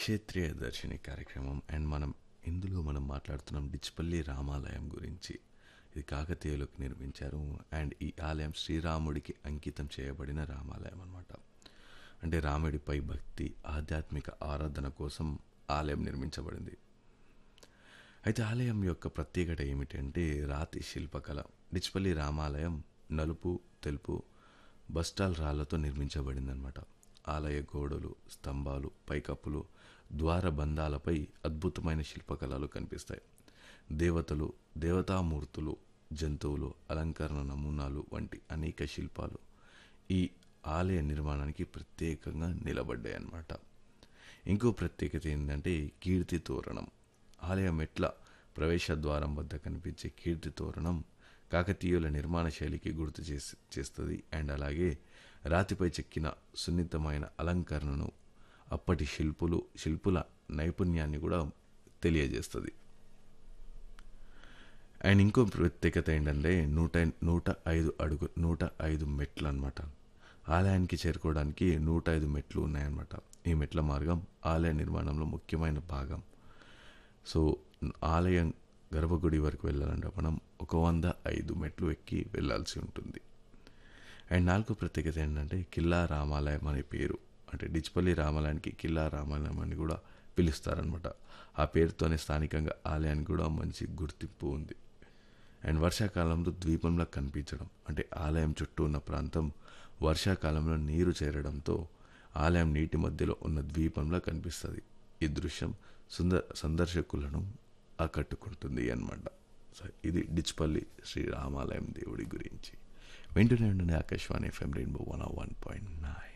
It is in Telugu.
క్షేత్రీయ దర్శిని కార్యక్రమం అండ్ మనం ఇందులో మనం మాట్లాడుతున్నాం డిచ్పల్లి రామాలయం గురించి ఇది కాకతీయులకు నిర్మించారు అండ్ ఈ ఆలయం శ్రీరాముడికి అంకితం చేయబడిన రామాలయం అన్నమాట అంటే రాముడిపై భక్తి ఆధ్యాత్మిక ఆరాధన కోసం ఆలయం నిర్మించబడింది అయితే ఆలయం యొక్క ప్రత్యేకత ఏమిటంటే రాతి శిల్పకళ డిచ్పల్లి రామాలయం నలుపు తెలుపు బస్టాల్ రాళ్లతో నిర్మించబడిందనమాట ఆలయ గోడలు స్తంభాలు పైకప్పులు ద్వారబంధాలపై అద్భుతమైన శిల్పకళలు కనిపిస్తాయి దేవతలు దేవతామూర్తులు జంతువులు అలంకరణ నమూనాలు వంటి అనేక శిల్పాలు ఈ ఆలయ నిర్మాణానికి ప్రత్యేకంగా నిలబడ్డాయి అన్నమాట ఇంకో ప్రత్యేకత ఏంటంటే కీర్తి తోరణం ఆలయ మెట్ల ప్రవేశ ద్వారం వద్ద కనిపించే కీర్తి తోరణం కాకతీయుల నిర్మాణ శైలికి గుర్తు చేసి చేస్తుంది అండ్ అలాగే రాతిపై చెక్కిన సున్నితమైన అలంకరణను అప్పటి శిల్పులు శిల్పుల నైపుణ్యాన్ని కూడా తెలియజేస్తుంది అండ్ ఇంకో ప్రత్యేకత ఏంటంటే నూట నూట ఐదు అడుగు నూట ఐదు మెట్లు అనమాట ఆలయానికి చేరుకోవడానికి నూట ఐదు మెట్లు ఉన్నాయన్నమాట ఈ మెట్ల మార్గం ఆలయ నిర్మాణంలో ముఖ్యమైన భాగం సో ఆలయం గర్భగుడి వరకు వెళ్ళాలంటే మనం ఒక వంద ఐదు మెట్లు ఎక్కి వెళ్ళాల్సి ఉంటుంది అండ్ నాలుగో ప్రత్యేకత ఏంటంటే కిల్లా రామాలయం అనే పేరు అంటే డిచ్పల్లి రామాలయానికి కిల్లా రామాలయం అని కూడా పిలుస్తారనమాట ఆ పేరుతోనే స్థానికంగా ఆలయానికి కూడా మంచి గుర్తింపు ఉంది అండ్ వర్షాకాలంలో ద్వీపంలో కనిపించడం అంటే ఆలయం చుట్టూ ఉన్న ప్రాంతం వర్షాకాలంలో నీరు చేరడంతో ఆలయం నీటి మధ్యలో ఉన్న ద్వీపంలో కనిపిస్తుంది ఈ దృశ్యం సుందర సందర్శకులను ఆకట్టుకుంటుంది అన్నమాట సో ఇది డిచ్పల్లి శ్రీ రామాలయం దేవుడి గురించి వింటూనే ఉండండి Akashvani FM rainbow one one point nine